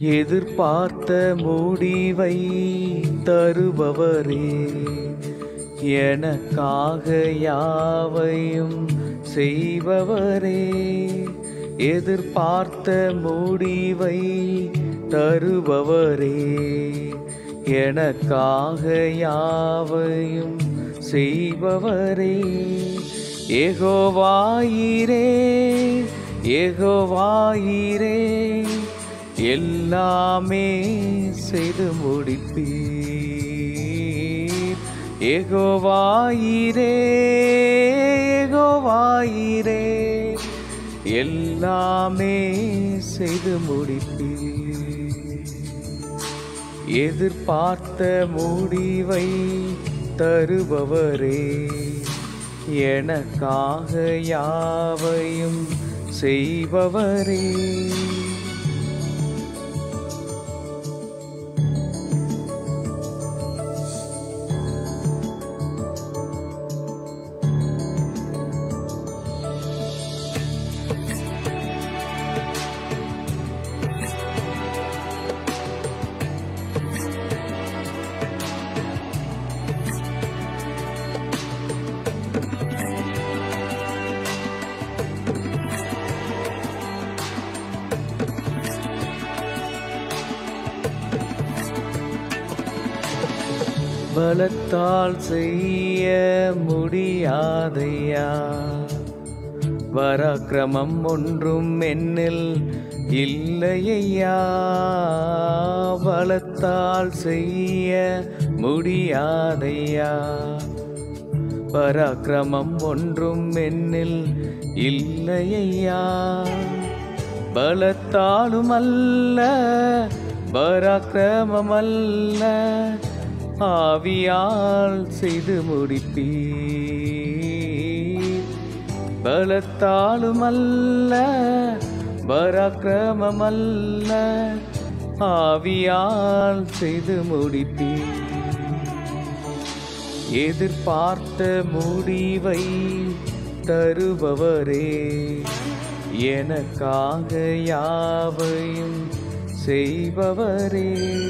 எதிர்பார்த்த முடிவை தருபவரே எனக்காக யாவையும் செய்பவரே எதிர்பார்த்த முடிவை தருபவரே எனக்காக யாவையும் செய்பவரே ஏகோவாயிரே ஏகோவாயிரே எல்லாமே செய்து முடிப்பீர் ஏகோவாயிரே ஏகோவாயிரே எல்லாமே செய்து முடிப்பீர் எதிர்பார்த்த முடிவை தருபவரே எனக்காக யாவையும் செய்பவரே பலத்தால் செய்ய முடியாதையா பராக்கிரமம் ஒன்றும் என்னில் இல்லையா பலத்தால் செய்ய முடியாதையா பராக்கிரமம் ஒன்றும் என்னில் இல்லையா பலத்தாலும் அல்ல பராக்கிரமம் அல்ல ஆவியால் செய்து முடிப்பீர் பலத்தாலும் அல்ல பராக்கிரமம் அல்ல ஆவியால் செய்து முடிப்பீர் எதிர்பார்த்த முடிவை தருபவரே எனக்காக யாவையும் செய்பவரே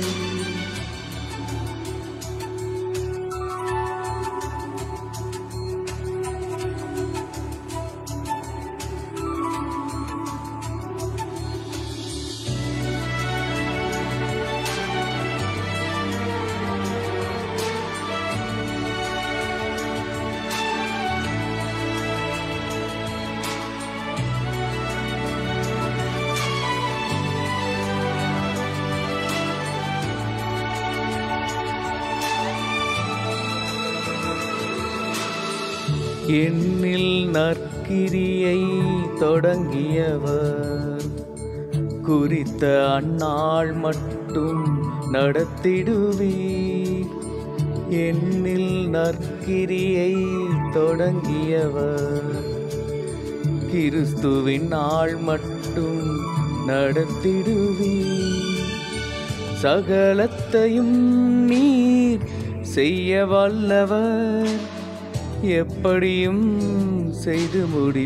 என்னில் நற்கிரியை தொடங்கியவர் குறித்த அந்நாள் மட்டும் நடத்திடுவீர் என்னில் நற்கிரியை தொடங்கியவர் கிறிஸ்துவின் நாள் மட்டும் நடத்திடுவீர் சகலத்தையும் நீர் செய்ய வல்லவர் எப்படியும் செய்து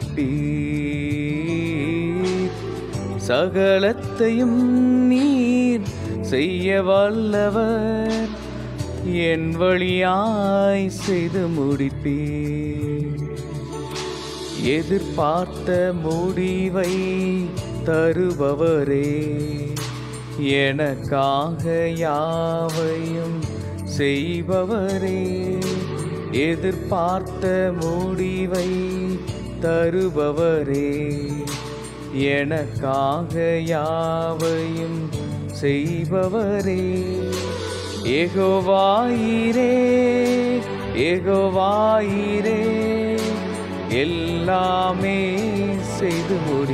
முடிப்பீர் சகலத்தையும் நீர் செய்ய வல்லவர் என் வழியாய் செய்து முடிப்பீர் எதிர்பார்த்த முடிவை தருபவரே எனக்காக யாவையும் செய்பவரே எதிர்பார்த்த முடிவை தருபவரே எனக்காக யாவையும் செய்பவரே ஏகோவாயிரே ஏகோவாயிரே எல்லாமே செய்து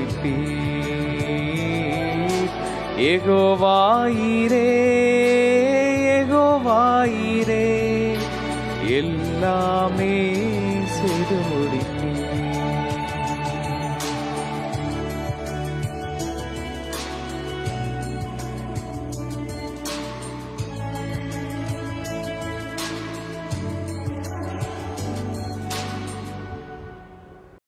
முடிப்பீர் ஏகோவாயிரே ஏகோவாயிரே எல்லாமே செய்து முடிப்பீர்